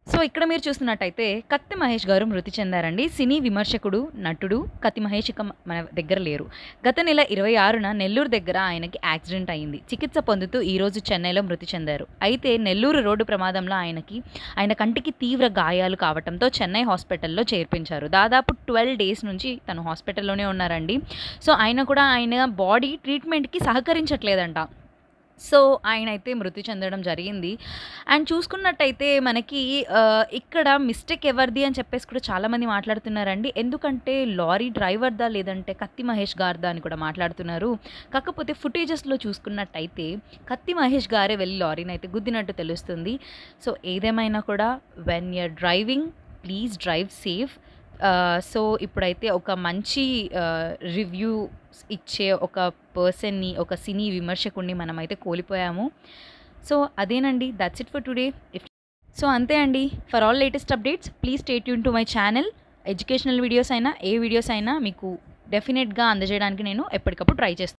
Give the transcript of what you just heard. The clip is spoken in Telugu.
సో ఇక్కడ మీరు చూస్తున్నట్టయితే కత్తి మహేష్ గారు మృతి చెందారండి సినీ విమర్శకుడు నటుడు కత్తి మహేష్ ఇక మన దగ్గర లేరు గత నెల ఇరవై ఆరున నెల్లూరు దగ్గర ఆయనకి యాక్సిడెంట్ అయింది చికిత్స పొందుతూ ఈరోజు చెన్నైలో మృతి చెందారు అయితే నెల్లూరు రోడ్డు ప్రమాదంలో ఆయనకి ఆయన కంటికి తీవ్ర గాయాలు కావడంతో చెన్నై హాస్పిటల్లో చేర్పించారు దాదాపు ట్వెల్వ్ డేస్ నుంచి తను హాస్పిటల్లోనే ఉన్నారండి సో ఆయన కూడా ఆయన బాడీ ట్రీట్మెంట్కి సహకరించట్లేదంట సో ఆయన అయితే మృతి చెందడం జరిగింది అండ్ చూసుకున్నట్టయితే మనకి ఆ, ఇక్కడ మిస్టేక్ ఎవరిది అని చెప్పేసి కూడా చాలామంది మాట్లాడుతున్నారండి ఎందుకంటే లారీ డ్రైవర్దా లేదంటే కత్తి మహేష్ గారిదా అని కూడా మాట్లాడుతున్నారు కాకపోతే ఫుటేజెస్లో చూసుకున్నట్టయితే కత్తి మహేష్ గారే వెళ్ళి లారీని అయితే గుద్దినట్టు తెలుస్తుంది సో ఏదేమైనా కూడా when you're driving please drive safe so ఇప్పుడైతే ఒక మంచి రివ్యూ ఇచ్చే ఒక పర్సన్ని ఒక సినీ విమర్శకుడిని మనమైతే కోల్పోయాము సో అదేనండి that's it for today if so అంతే అండి for all latest updates please stay యూన్ to my channel educational videos అయినా ఏ వీడియోస్ అయినా మీకు డెఫినెట్గా అందజేయడానికి నేను ఎప్పటికప్పుడు ట్రై చేస్తాను